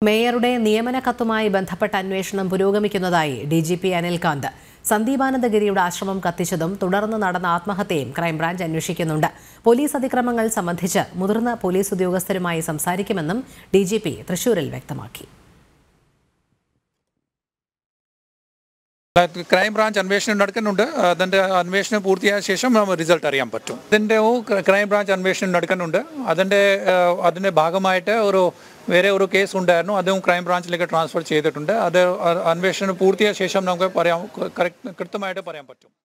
മേയറുടെ നിയമന കത്തുമായി ബന്ധപ്പെട്ട അന്വേഷണം പുരോഗമിക്കുന്നതായി ഡി ജി പി അനിൽകാന്ത് സന്ദീപാനന്ദഗിരിയുടെ ആശ്രമം കത്തിച്ചതും തുടർന്ന് നടന്ന ആത്മഹത്യയും ക്രൈംബ്രാഞ്ച് അന്വേഷിക്കുന്നുണ്ട് പോലീസ് അതിക്രമങ്ങൾ സംബന്ധിച്ച് മുതിർന്ന പോലീസ് ഉദ്യോഗസ്ഥരുമായി സംസാരിക്കുമെന്നും ഡി ജി പി തൃശൂരിൽ വ്യക്തമാക്കി ക്രൈം ബ്രാഞ്ച് അന്വേഷണം നടക്കുന്നുണ്ട് അതിൻ്റെ അന്വേഷണം പൂർത്തിയായ ശേഷം നമ്മൾ റിസൾട്ട് അറിയാൻ പറ്റും ഇതിൻ്റെ ക്രൈം ബ്രാഞ്ച് അന്വേഷണം നടക്കുന്നുണ്ട് അതിൻ്റെ ഏഹ്, അതിൻ്റെ ഭാഗമായിട്ട് ഒരു വേറെ ഒരു കേസ് ഉണ്ടായിരുന്നു അതും ക്രൈം ബ്രാഞ്ചിലേക്ക് ട്രാൻസ്ഫർ ചെയ്തിട്ടുണ്ട് അത് അന്വേഷണം പൂർത്തിയായ ശേഷം നമുക്ക് പറയാം കറക്റ്റ് കൃത്യമായിട്ട് പറയാൻ പറ്റും